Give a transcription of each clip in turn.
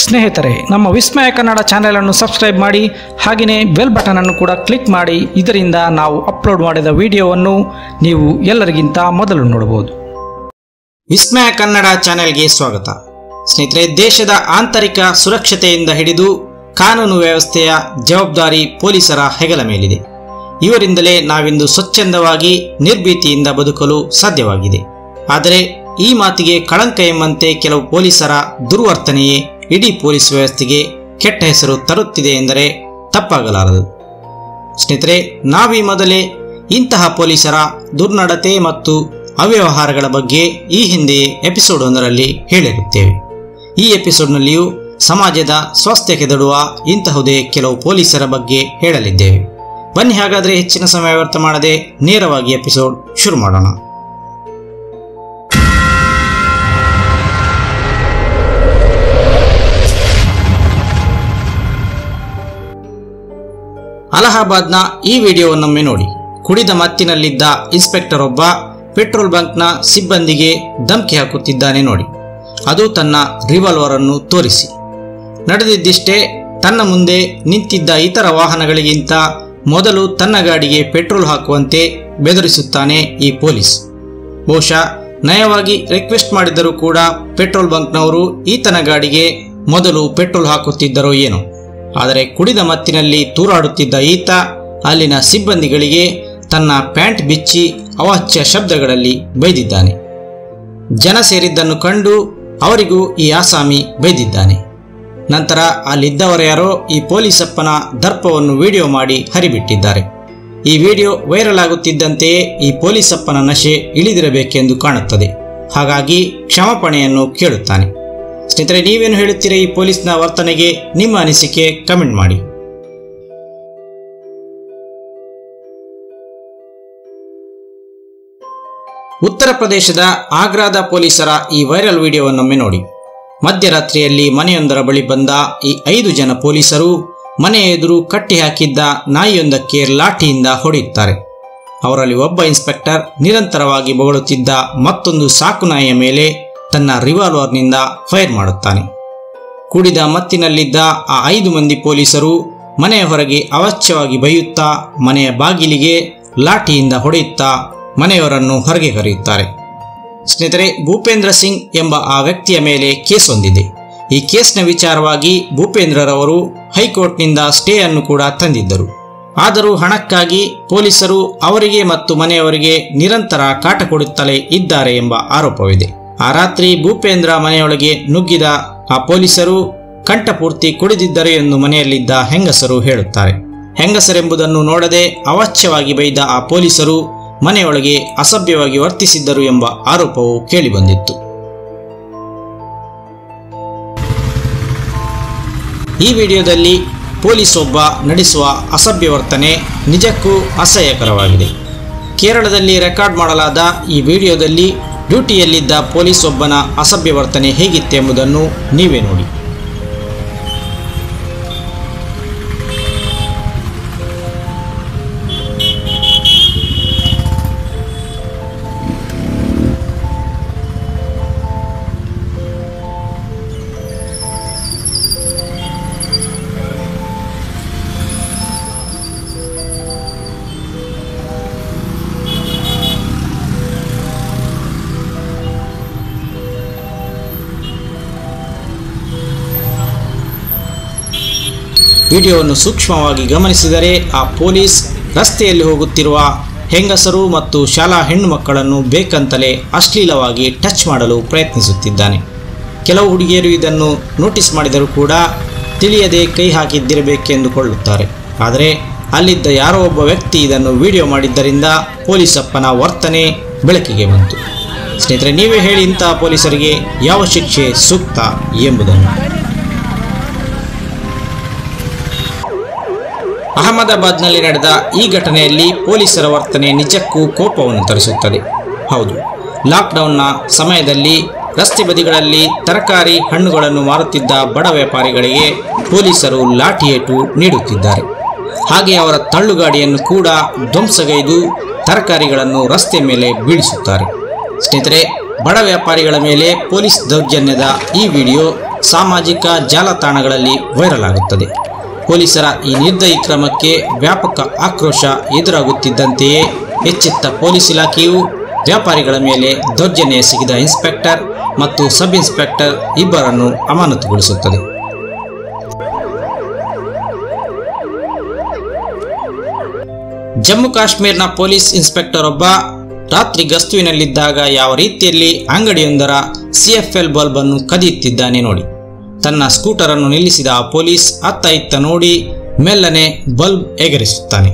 ಸ್ನೇಹಿತರೆ ನಮ್ಮ ವಿಸ್ಮಯ ಕನ್ನಡ ಚಾನೆಲನ್ನು ಸಬ್ಸ್ಕ್ರೈಬ್ ಮಾಡಿ ಹಾಗೆಯೇ ಬೆಲ್ ಬಟನ್ ಅನ್ನು ಕೂಡ ಕ್ಲಿಕ್ ಮಾಡಿ ಇದರಿಂದ ನಾವು ಅಪ್ಲೋಡ್ ಮಾಡಿದ ವಿಡಿಯೋವನ್ನು ನೀವು ಎಲ್ಲರಿಗಿಂತ ಮೊದಲು ನೋಡಬಹುದು ವಿಸ್ಮಯ ಕನ್ನಡ ಚಾನೆಲ್ಗೆ ಸ್ವಾಗತ ಸ್ನೇಹಿತರೆ ದೇಶದ ಆಂತರಿಕ ಸುರಕ್ಷತೆಯಿಂದ ಹಿಡಿದು ಕಾನೂನು ವ್ಯವಸ್ಥೆಯ ಜವಾಬ್ದಾರಿ ಪೊಲೀಸರ ಹೆಗಲ ಮೇಲಿದೆ ಇವರಿಂದಲೇ ನಾವಿಂದು ಸ್ವಚ್ಛಂದವಾಗಿ ನಿರ್ಭೀತಿಯಿಂದ ಬದುಕಲು ಸಾಧ್ಯವಾಗಿದೆ ಆದರೆ ಈ ಮಾತಿಗೆ ಕಳಂಕ ಎಂಬಂತೆ ಕೆಲವು ಪೊಲೀಸರ ದುರ್ವರ್ತನೆಯೇ ಇಡೀ ಪೊಲೀಸ್ ವ್ಯವಸ್ಥೆಗೆ ಕೆಟ್ಟ ಹೆಸರು ತರುತ್ತಿದೆ ಎಂದರೆ ತಪ್ಪಾಗಲಾರದು ಸ್ನೇಹಿತರೆ ನಾವೀ ಮೊದಲೇ ಇಂತಹ ಪೊಲೀಸರ ದುರ್ನಡತೆ ಮತ್ತು ಅವ್ಯವಹಾರಗಳ ಬಗ್ಗೆ ಈ ಹಿಂದೆಯೇ ಎಪಿಸೋಡ್ ಒಂದರಲ್ಲಿ ಹೇಳಿರುತ್ತೇವೆ ಈ ಎಪಿಸೋಡ್ನಲ್ಲಿಯೂ ಸಮಾಜದ ಸ್ವಾಸ್ಥ್ಯ ಕೆದಡುವ ಇಂತಹುದೇ ಕೆಲವು ಪೊಲೀಸರ ಬಗ್ಗೆ ಹೇಳಲಿದ್ದೇವೆ ಬನ್ನಿ ಹಾಗಾದರೆ ಹೆಚ್ಚಿನ ಸಮಯ ವ್ಯರ್ಥ ಮಾಡದೆ ನೇರವಾಗಿ ಎಪಿಸೋಡ್ ಶುರು ಮಾಡೋಣ ಅಲಹಾಬಾದ್ನ ಈ ವಿಡಿಯೋವನ್ನೊಮ್ಮೆ ನೋಡಿ ಕುಡಿದ ಮತ್ತಿನಲ್ಲಿದ್ದ ಇನ್ಸ್ಪೆಕ್ಟರ್ ಒಬ್ಬ ಪೆಟ್ರೋಲ್ ಬಂಕ್ನ ಸಿಬ್ಬಂದಿಗೆ ಧಮಕಿ ಹಾಕುತ್ತಿದ್ದಾನೆ ನೋಡಿ ಅದು ತನ್ನ ರಿವಾಲ್ವರ್ ಅನ್ನು ತೋರಿಸಿ ನಡೆದಿದ್ದಿಷ್ಟೇ ತನ್ನ ಮುಂದೆ ನಿಂತಿದ್ದ ಇತರ ವಾಹನಗಳಿಗಿಂತ ಮೊದಲು ತನ್ನ ಗಾಡಿಗೆ ಪೆಟ್ರೋಲ್ ಹಾಕುವಂತೆ ಬೆದರಿಸುತ್ತಾನೆ ಈ ಪೊಲೀಸ್ ಬಹುಶಃ ನಯವಾಗಿ ರಿಕ್ವೆಸ್ಟ್ ಮಾಡಿದರೂ ಕೂಡ ಪೆಟ್ರೋಲ್ ಬಂಕ್ನವರು ಈತನ ಗಾಡಿಗೆ ಮೊದಲು ಪೆಟ್ರೋಲ್ ಹಾಕುತ್ತಿದ್ದರೋ ಏನೋ ಆದರೆ ಕುಡಿದ ಮತ್ತಿನಲ್ಲಿ ತೂರಾಡುತ್ತಿದ್ದ ಈತ ಅಲ್ಲಿನ ಸಿಬ್ಬಂದಿಗಳಿಗೆ ತನ್ನ ಪ್ಯಾಂಟ್ ಬಿಚ್ಚಿ ಅವಾಚ್ಯ ಶಬ್ದಗಳಲ್ಲಿ ಬೈದಿದ್ದಾನೆ ಜನ ಸೇರಿದ್ದನ್ನು ಕಂಡು ಅವರಿಗೂ ಈ ಆಸಾಮಿ ಬೈದಿದ್ದಾನೆ ನಂತರ ಅಲ್ಲಿದ್ದವರ್ಯಾರೋ ಈ ಪೊಲೀಸಪ್ಪನ ದರ್ಪವನ್ನು ವಿಡಿಯೋ ಮಾಡಿ ಹರಿಬಿಟ್ಟಿದ್ದಾರೆ ಈ ವಿಡಿಯೋ ವೈರಲ್ ಆಗುತ್ತಿದ್ದಂತೆಯೇ ಈ ಪೊಲೀಸಪ್ಪನ ನಶೆ ಇಳಿದಿರಬೇಕೆಂದು ಕಾಣುತ್ತದೆ ಹಾಗಾಗಿ ಕ್ಷಮಾಪಣೆಯನ್ನು ಕೇಳುತ್ತಾನೆ ಸ್ನೇಹಿತರೆ ನೀವೇನು ಹೇಳುತ್ತೀರಾ ಈ ಪೊಲೀಸ್ನ ವರ್ತನೆಗೆ ನಿಮ್ಮ ಅನಿಸಿಕೆ ಕಮೆಂಟ್ ಮಾಡಿ ಉತ್ತರ ಪ್ರದೇಶದ ಆಗ್ರಾದ ಪೊಲೀಸರ ಈ ವೈರಲ್ ವಿಡಿಯೋವನ್ನೊಮ್ಮೆ ನೋಡಿ ಮಧ್ಯರಾತ್ರಿಯಲ್ಲಿ ಮನೆಯೊಂದರ ಬಳಿ ಬಂದ ಈ ಐದು ಜನ ಪೊಲೀಸರು ಮನೆಯ ಎದುರು ಕಟ್ಟಿ ಹಾಕಿದ್ದ ನಾಯಿಯೊಂದಕ್ಕೆ ಲಾಠಿಯಿಂದ ಹೊಡೆಯುತ್ತಾರೆ ಅವರಲ್ಲಿ ಒಬ್ಬ ಇನ್ಸ್ಪೆಕ್ಟರ್ ನಿರಂತರವಾಗಿ ಬೊಗಳುತ್ತಿದ್ದ ಮತ್ತೊಂದು ಸಾಕು ನಾಯಿಯ ಮೇಲೆ ತನ್ನ ರಿವಾಲ್ವರ್ನಿಂದ ಫೈರ್ ಮಾಡುತ್ತಾನೆ ಕುಡಿದ ಮತ್ತಿನಲ್ಲಿದ್ದ ಆ ಐದು ಮಂದಿ ಪೊಲೀಸರು ಮನೆಯ ಹೊರಗೆ ಅವಾಚ್ಯವಾಗಿ ಬೈಯುತ್ತಾ ಮನೆಯ ಬಾಗಿಲಿಗೆ ಲಾಠಿಯಿಂದ ಹೊಡೆಯುತ್ತಾ ಮನೆಯವರನ್ನು ಹೊರಗೆ ಕರೆಯುತ್ತಾರೆ ಸ್ನೇಹಿತರೆ ಭೂಪೇಂದ್ರ ಸಿಂಗ್ ಎಂಬ ಆ ವ್ಯಕ್ತಿಯ ಮೇಲೆ ಕೇಸ್ ಹೊಂದಿದೆ ಈ ಕೇಸ್ನ ವಿಚಾರವಾಗಿ ಭೂಪೇಂದ್ರರವರು ಹೈಕೋರ್ಟ್ನಿಂದ ಸ್ಟೇ ಅನ್ನು ಕೂಡ ತಂದಿದ್ದರು ಆದರೂ ಹಣಕ್ಕಾಗಿ ಪೊಲೀಸರು ಅವರಿಗೆ ಮತ್ತು ಮನೆಯವರಿಗೆ ನಿರಂತರ ಕಾಟ ಕೊಡುತ್ತಲೇ ಇದ್ದಾರೆ ಎಂಬ ಆರೋಪವಿದೆ ಆ ರಾತ್ರಿ ಭೂಪೇಂದ್ರ ಮನೆಯೊಳಗೆ ನುಗ್ಗಿದ ಆ ಪೊಲೀಸರು ಕಂಠಪೂರ್ತಿ ಕುಡಿದಿದ್ದರು ಎಂದು ಮನೆಯಲ್ಲಿದ್ದ ಹೆಂಗಸರು ಹೇಳುತ್ತಾರೆ ಹೆಂಗಸರೆಂಬುದನ್ನು ನೋಡದೆ ಅವಾಚ್ಯವಾಗಿ ಬೈದ ಆ ಪೊಲೀಸರು ಮನೆಯೊಳಗೆ ಅಸಭ್ಯವಾಗಿ ವರ್ತಿಸಿದ್ದರು ಎಂಬ ಆರೋಪವು ಕೇಳಿಬಂದಿತ್ತು ಈ ವಿಡಿಯೋದಲ್ಲಿ ಪೊಲೀಸ್ ಒಬ್ಬ ನಡೆಸುವ ಅಸಭ್ಯ ವರ್ತನೆ ನಿಜಕ್ಕೂ ಅಸಹ್ಯಕರವಾಗಿದೆ ಕೇರಳದಲ್ಲಿ ರೆಕಾರ್ಡ್ ಮಾಡಲಾದ ಈ ವಿಡಿಯೋದಲ್ಲಿ ಡ್ಯೂಟಿಯಲ್ಲಿದ್ದ ಪೊಲೀಸ್ ಒಬ್ಬನ ಅಸಭ್ಯ ವರ್ತನೆ ಹೇಗಿತ್ತೆಂಬುದನ್ನು ನೀವೇ ನೋಡಿ ವಿಡಿಯೋವನ್ನು ಸೂಕ್ಷ್ಮವಾಗಿ ಗಮನಿಸಿದರೆ ಆ ಪೊಲೀಸ್ ರಸ್ತೆಯಲ್ಲಿ ಹೋಗುತ್ತಿರುವ ಹೆಂಗಸರು ಮತ್ತು ಶಾಲಾ ಹೆಣ್ಣು ಮಕ್ಕಳನ್ನು ಬೇಕಂತಲೇ ಅಶ್ಲೀಲವಾಗಿ ಟಚ್ ಮಾಡಲು ಪ್ರಯತ್ನಿಸುತ್ತಿದ್ದಾನೆ ಕೆಲವು ಹುಡುಗಿಯರು ಇದನ್ನು ನೋಟಿಸ್ ಮಾಡಿದರೂ ಕೂಡ ತಿಳಿಯದೆ ಕೈ ಹಾಕಿದ್ದಿರಬೇಕೆಂದುಕೊಳ್ಳುತ್ತಾರೆ ಆದರೆ ಅಲ್ಲಿದ್ದ ಯಾರೋ ಒಬ್ಬ ವ್ಯಕ್ತಿ ಇದನ್ನು ವಿಡಿಯೋ ಮಾಡಿದ್ದರಿಂದ ಪೊಲೀಸಪ್ಪನ ವರ್ತನೆ ಬೆಳಕಿಗೆ ಬಂತು ಸ್ನೇಹಿತರೆ ನೀವೇ ಹೇಳಿ ಇಂತಹ ಪೊಲೀಸರಿಗೆ ಯಾವ ಶಿಕ್ಷೆ ಸೂಕ್ತ ಎಂಬುದನ್ನು ಅಹಮದಾಬಾದ್ನಲ್ಲಿ ನಡೆದ ಈ ಘಟನೆಯಲ್ಲಿ ಪೊಲೀಸರ ವರ್ತನೆ ನಿಜಕ್ಕೂ ಕೋಪವನ್ನು ತರಿಸುತ್ತದೆ ಹೌದು ಲಾಕ್ಡೌನ್ನ ಸಮಯದಲ್ಲಿ ರಸ್ತೆ ಬದಿಗಳಲ್ಲಿ ತರಕಾರಿ ಹಣ್ಣುಗಳನ್ನು ಮಾರುತ್ತಿದ್ದ ಬಡ ವ್ಯಾಪಾರಿಗಳಿಗೆ ಪೊಲೀಸರು ಲಾಠಿಯೇಟು ನೀಡುತ್ತಿದ್ದಾರೆ ಹಾಗೆ ಅವರ ತಳ್ಳುಗಾಡಿಯನ್ನು ಕೂಡ ಧ್ವಂಸಗೈದು ತರಕಾರಿಗಳನ್ನು ರಸ್ತೆ ಮೇಲೆ ಬೀಳಿಸುತ್ತಾರೆ ಸ್ನೇಹಿತರೆ ಬಡ ವ್ಯಾಪಾರಿಗಳ ಮೇಲೆ ಪೊಲೀಸ್ ದೌರ್ಜನ್ಯದ ಈ ವಿಡಿಯೋ ಸಾಮಾಜಿಕ ಜಾಲತಾಣಗಳಲ್ಲಿ ವೈರಲ್ ಆಗುತ್ತದೆ ಪೊಲೀಸರ ಈ ನಿರ್ದಯಿ ಕ್ರಮಕ್ಕೆ ವ್ಯಾಪಕ ಆಕ್ರೋಶ ಎದುರಾಗುತ್ತಿದ್ದಂತೆಯೇ ಎಚ್ಚೆತ್ತ ಪೊಲೀಸ್ ಇಲಾಖೆಯು ವ್ಯಾಪಾರಿಗಳ ಮೇಲೆ ದೌರ್ಜನ್ಯ ಎಸಗಿದ ಇನ್ಸ್ಪೆಕ್ಟರ್ ಮತ್ತು ಸಬ್ ಇನ್ಸ್ಪೆಕ್ಟರ್ ಇಬ್ಬರನ್ನು ಅಮಾನತುಗೊಳಿಸುತ್ತದೆ ಜಮ್ಮು ಕಾಶ್ಮೀರ್ನ ಪೊಲೀಸ್ ಇನ್ಸ್ಪೆಕ್ಟರ್ ಒಬ್ಬ ರಾತ್ರಿ ಗಸ್ತುವಿನಲ್ಲಿದ್ದಾಗ ಯಾವ ರೀತಿಯಲ್ಲಿ ಅಂಗಡಿಯೊಂದರ ಸಿಎಫ್ಎಲ್ ಬಲ್ಬ್ ಅನ್ನು ಕದಿಯುತ್ತಿದ್ದಾನೆ ನೋಡಿ ತನ್ನ ಸ್ಕೂಟರ್ ಅನ್ನು ನಿಲ್ಲಿಸಿದ ಆ ಪೊಲೀಸ್ ಅತ್ತ ಇತ್ತ ನೋಡಿ ಮೆಲ್ಲನೆ ಬಲ್ಬ್ ಎಗರಿಸುತ್ತಾನೆ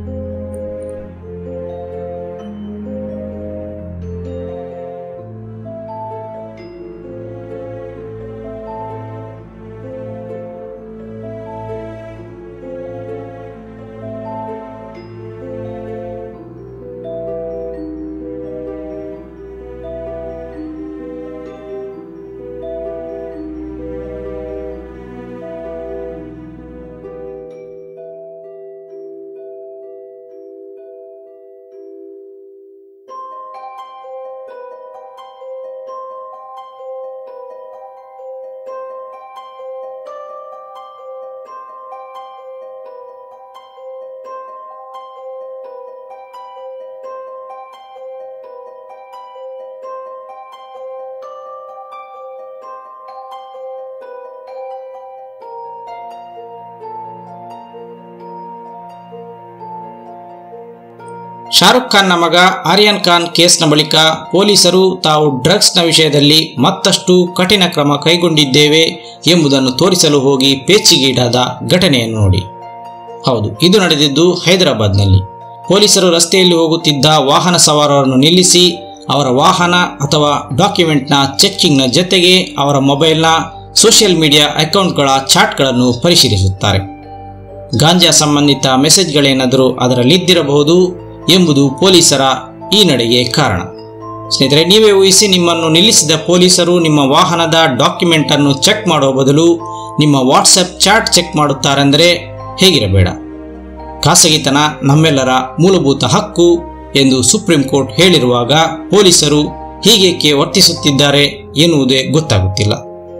ಶಾರುಖ್ ಖಾನ್ನ ಮಗ ಆರ್ಯನ್ ಖಾನ್ ಕೇಸ್ನ ಬಳಿಕ ಪೊಲೀಸರು ತಾವು ಡ್ರಗ್ಸ್ನ ವಿಷಯದಲ್ಲಿ ಮತ್ತಷ್ಟು ಕಠಿಣ ಕ್ರಮ ಕೈಗೊಂಡಿದ್ದೇವೆ ಎಂಬುದನ್ನು ತೋರಿಸಲು ಹೋಗಿ ಪೇಚಿಗೀಡಾದ ಘಟನೆಯನ್ನು ನೋಡಿ ಹೌದು ಇದು ನಡೆದಿದ್ದು ಹೈದರಾಬಾದ್ನಲ್ಲಿ ಪೊಲೀಸರು ರಸ್ತೆಯಲ್ಲಿ ಹೋಗುತ್ತಿದ್ದ ವಾಹನ ಸವಾರರನ್ನು ನಿಲ್ಲಿಸಿ ಅವರ ವಾಹನ ಅಥವಾ ಡಾಕ್ಯುಮೆಂಟ್ನ ಚೆಕ್ಕಿಂಗ್ನ ಜೊತೆಗೆ ಅವರ ಮೊಬೈಲ್ನ ಸೋಷಿಯಲ್ ಮೀಡಿಯಾ ಅಕೌಂಟ್ಗಳ ಚಾಟ್ಗಳನ್ನು ಪರಿಶೀಲಿಸುತ್ತಾರೆ ಗಾಂಜಾ ಸಂಬಂಧಿತ ಮೆಸೇಜ್ಗಳೇನಾದರೂ ಅದರಲ್ಲಿದ್ದಿರಬಹುದು ಎಂಬುದು ಪೊಲೀಸರ ಈ ನಡೆಗೆ ಕಾರಣ ಸ್ನೇಹಿತರೆ ನೀವೇ ಊಹಿಸಿ ನಿಮ್ಮನ್ನು ನಿಲ್ಲಿಸಿದ ಪೊಲೀಸರು ನಿಮ್ಮ ವಾಹನದ ಡಾಕ್ಯುಮೆಂಟ್ ಅನ್ನು ಚೆಕ್ ಮಾಡುವ ಬದಲು ನಿಮ್ಮ ವಾಟ್ಸಪ್ ಚಾಟ್ ಚೆಕ್ ಮಾಡುತ್ತಾರೆಂದರೆ ಹೇಗಿರಬೇಡ ಖಾಸಗಿತನ ನಮ್ಮೆಲ್ಲರ ಮೂಲಭೂತ ಹಕ್ಕು ಎಂದು ಸುಪ್ರೀಂ ಕೋರ್ಟ್ ಹೇಳಿರುವಾಗ ಪೊಲೀಸರು ಹೀಗೇಕೆ ವರ್ತಿಸುತ್ತಿದ್ದಾರೆ ಎನ್ನುವುದೇ ಗೊತ್ತಾಗುತ್ತಿಲ್ಲ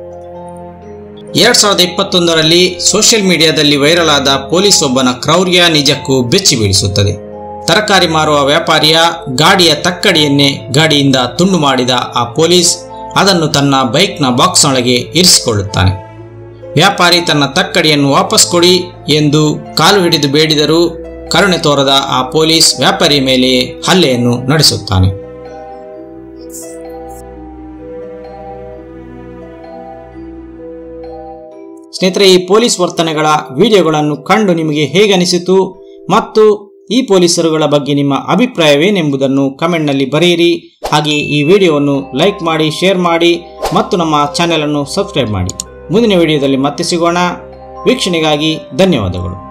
ಎರಡ್ ಸಾವಿರದ ಇಪ್ಪತ್ತೊಂದರಲ್ಲಿ ಸೋಷಿಯಲ್ ಮೀಡಿಯಾದಲ್ಲಿ ವೈರಲ್ ಆದ ಪೊಲೀಸ್ ಒಬ್ಬನ ಕ್ರೌರ್ಯ ನಿಜಕ್ಕೂ ಬೆಚ್ಚಿ ಬೀಳಿಸುತ್ತದೆ ತರಕಾರಿ ಮಾರುವ ವ್ಯಾಪಾರಿಯ ಗಾಡಿಯ ತಕ್ಕಡಿಯನ್ನೇ ಗಾಡಿಯಿಂದ ತುಂಡು ಮಾಡಿದ ಆ ಪೊಲೀಸ್ ಅದನ್ನು ತನ್ನ ಬೈಕ್ನ ಬಾಕ್ಸ್ನೊಳಗೆ ಇರಿಸಿಕೊಳ್ಳುತ್ತಾನೆ ವ್ಯಾಪಾರಿ ತನ್ನ ತಕ್ಕಡಿಯನ್ನು ವಾಪಸ್ ಕೊಡಿ ಎಂದು ಕಾಲು ಹಿಡಿದು ಬೇಡಿದರೂ ಕರುಣೆ ತೋರದ ಆ ಪೊಲೀಸ್ ವ್ಯಾಪಾರಿಯ ಮೇಲೆಯೇ ಹಲ್ಲೆಯನ್ನು ನಡೆಸುತ್ತಾನೆ ಸ್ನೇಹಿತರೆ ಈ ಪೊಲೀಸ್ ವರ್ತನೆಗಳ ವಿಡಿಯೋಗಳನ್ನು ಕಂಡು ನಿಮಗೆ ಹೇಗೆ ಅನಿಸಿತು ಮತ್ತು ಈ ಪೊಲೀಸರುಗಳ ಬಗ್ಗೆ ನಿಮ್ಮ ಅಭಿಪ್ರಾಯವೇನೆಂಬುದನ್ನು ಕಮೆಂಟ್ನಲ್ಲಿ ಬರೆಯಿರಿ ಹಾಗೆ ಈ ವಿಡಿಯೋವನ್ನು ಲೈಕ್ ಮಾಡಿ ಶೇರ್ ಮಾಡಿ ಮತ್ತು ನಮ್ಮ ಚಾನೆಲ್ ಅನ್ನು ಸಬ್ಸ್ಕ್ರೈಬ್ ಮಾಡಿ ಮುಂದಿನ ವಿಡಿಯೋದಲ್ಲಿ ಮತ್ತೆ ಸಿಗೋಣ ವೀಕ್ಷಣೆಗಾಗಿ ಧನ್ಯವಾದಗಳು